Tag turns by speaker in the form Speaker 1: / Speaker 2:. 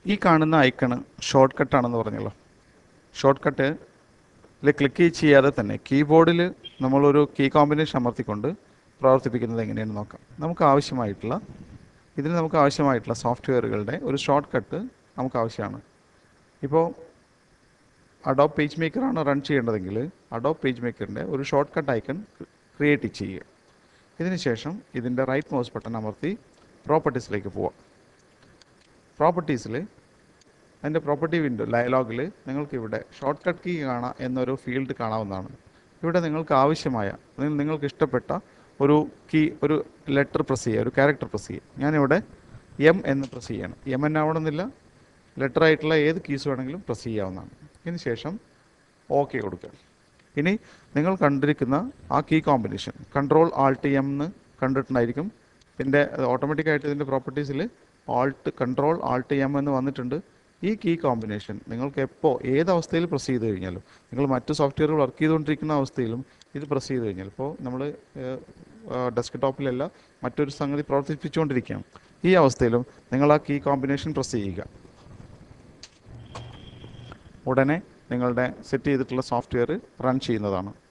Speaker 1: ഈ കാണുന്ന icon short കട്ടാണെന്ന് പറഞ്ഞല്ലോ ഷോർട്ട് കട്ട് ക്ലിക്ക് ചെയ്യാതെ തന്നെ കീബോർഡിൽ നമ്മളൊരു കീ കോമ്പിനേഷൻ അമർത്തിക്കൊണ്ട് പ്രവർത്തിപ്പിക്കുന്നത് എങ്ങനെയാണെന്ന് നോക്കാം നമുക്ക് ആവശ്യമായിട്ടുള്ള ഇതിന് നമുക്ക് ആവശ്യമായിട്ടുള്ള സോഫ്റ്റ്വെയറുകളുടെ ഒരു ഷോർട്ട് കട്ട് നമുക്ക് ആവശ്യമാണ് ഇപ്പോൾ അഡോബ് പേജ് മേക്കറാണ് റൺ ചെയ്യേണ്ടതെങ്കിൽ അഡോബ് പേജ് മേക്കറിൻ്റെ ഒരു ഷോർട്ട് കട്ട് ഐക്കൺ ക്രിയേറ്റ് ചെയ്യുക ഇതിന് ശേഷം ഇതിൻ്റെ റൈറ്റ് മൗസ് ബട്ടൺ അമർത്തി പ്രോപ്പർട്ടീസിലേക്ക് പോവാം പ്രോപ്പർട്ടീസിൽ അതിൻ്റെ പ്രോപ്പർട്ടി വിൻഡോ ഡയലോഗിൽ നിങ്ങൾക്ക് ഇവിടെ ഷോർട്ട് കട്ട് കീ കാണാം എന്നൊരു ഫീൽഡ് കാണാവുന്നതാണ് ഇവിടെ നിങ്ങൾക്ക് ആവശ്യമായ അല്ലെങ്കിൽ നിങ്ങൾക്ക് ഇഷ്ടപ്പെട്ട ഒരു കീ ഒരു ലെറ്റർ പ്രസ് ചെയ്യുക ഒരു ക്യാരക്ടർ പ്രസ് ചെയ്യുക ഞാനിവിടെ എം എന്ന് പ്രസ് ചെയ്യണം എം എന്ന് ആവണമെന്നില്ല ലെറ്റർ ആയിട്ടുള്ള ഏത് കീസ് വേണമെങ്കിലും പ്രസ് ചെയ്യാവുന്നതാണ് ഇതിന് ശേഷം ഓക്കെ കൊടുക്കുക ഇനി നിങ്ങൾ കണ്ടിരിക്കുന്ന ആ key combination control alt M എന്ന് കണ്ടിട്ടുണ്ടായിരിക്കും ഇതിൻ്റെ ഓട്ടോമാറ്റിക്കായിട്ട് ഇതിൻ്റെ പ്രോപ്പർട്ടീസിൽ ആൾട്ട് കൺട്രോൾ ആൾട്ട് എം എന്ന് വന്നിട്ടുണ്ട് ഈ കീ കോമ്പിനേഷൻ നിങ്ങൾക്ക് എപ്പോൾ ഏത് അവസ്ഥയിൽ പ്രസ് ചെയ്ത് കഴിഞ്ഞാലും നിങ്ങൾ മറ്റ് സോഫ്റ്റ്വെയറുകൾ വർക്ക് ചെയ്തുകൊണ്ടിരിക്കുന്ന അവസ്ഥയിലും ഇത് പ്രസ് ചെയ്ത് കഴിഞ്ഞാൽ ഇപ്പോൾ നമ്മൾ ഡെസ്ക്ടോപ്പിലല്ല മറ്റൊരു സംഗതി പ്രവർത്തിപ്പിച്ചുകൊണ്ടിരിക്കുകയാണ് ഈ അവസ്ഥയിലും നിങ്ങൾ ആ കീ കോമ്പിനേഷൻ പ്രസ് ചെയ്യുക ഉടനെ നിങ്ങളുടെ സെറ്റ് ചെയ്തിട്ടുള്ള സോഫ്റ്റ്വെയർ റൺ ചെയ്യുന്നതാണ്